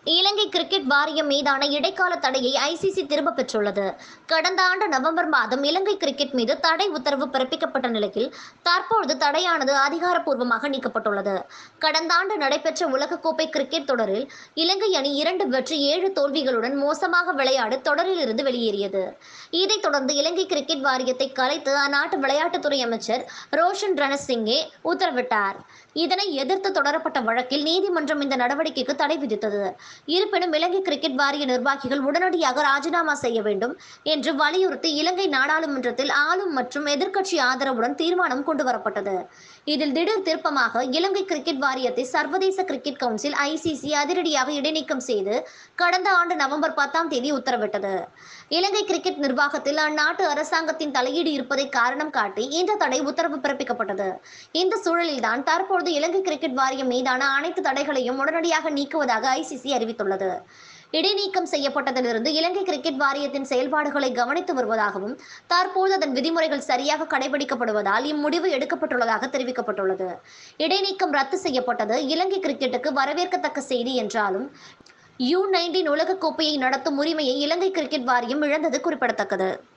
இலங்கை cricket வாரியம் மீதான இடைக்கால தடையை ஐசிசி திரும்பப் பெற்றுள்ளது கடந்த ஆண்டு நவம்பர் மாதம் இலங்கை கிரிக்கெட் மீது தடை உத்தரவு பிறப்பிக்கப்பட்ட நிலையில் தற்பொழுது தடையானது அதிகாரப்பூர்வமாக நீக்கப்பட்டுள்ளது கடந்த ஆண்டு நடைபெற்ற உலகக்கோப்பை கிரிக்கெட் தொடரில் இலங்கை அணி இரண்டு வெற்றி ஏழு தோல்விகளுடன் மோசமாக விளையாடி தொடரில் இருந்து வெளியேறியது இதைத் தொடர்ந்து இலங்கை கிரிக்கெட் வாரியத்தை கலைத்து அந்நாட்டு விளையாட்டுத்துறை அமைச்சர் ரோஷன் ரணசிங்கே உத்தரவிட்டார் இதனை எதிர்த்து தொடரப்பட்ட வழக்கில் நீதிமன்றம் இந்த நடவடிக்கைக்கு தடை விதித்தது இருப்பினும் இலங்கை கிரிக்கெட் வாரிய நிர்வாகிகள் உடனடியாக ராஜினாமா செய்ய வேண்டும் என்று வலியுறுத்தி இலங்கை நாடாளுமன்றத்தில் ஆளும் மற்றும் எதிர்க்கட்சி ஆதரவுடன் தீர்மானம் கொண்டுவரப்பட்டது இதில் திடீர் திருப்பமாக இலங்கை கிரிக்கெட் வாரியத்தை சர்வதேச கிரிக்கெட் கவுன்சில் ஐசிசி அதிரடியாக இடைநீக்கம் செய்து கடந்த ஆண்டு நவம்பர் பத்தாம் தேதி உத்தரவிட்டது இலங்கை கிரிக்கெட் நிர்வாகத்தில் அந்நாட்டு அரசாங்கத்தின் தலையீடு இருப்பதை காரணம் காட்டி இந்த தடை உத்தரவு பிறப்பிக்கப்பட்டது இந்த சூழலில்தான் தற்பொழுது இலங்கை கிரிக்கெட் வாரியம் மீதான அனைத்து தடைகளையும் உடனடியாக நீக்குவதாக ஐசிசி அறிவித்துள்ளது இடைநீக்கம் செய்யப்பட்டதிலிருந்து இலங்கை கிரிக்கெட் வாரியத்தின் செயல்பாடுகளை கவனித்து வருவதாகவும் தற்போது அதன் விதிமுறைகள் சரியாக கடைபிடிக்கப்படுவதால் இம்முடிவு எடுக்கப்பட்டுள்ளதாக தெரிவிக்கப்பட்டுள்ளது இடைநீக்கம் ரத்து செய்யப்பட்டது இலங்கை கிரிக்கெட்டுக்கு வரவேற்கத்தக்க செய்தி என்றாலும் யூ நைன்டீன் உலகக்கோப்பையை நடத்தும் உரிமையை இலங்கை கிரிக்கெட் வாரியம் இழந்தது குறிப்பிடத்தக்கது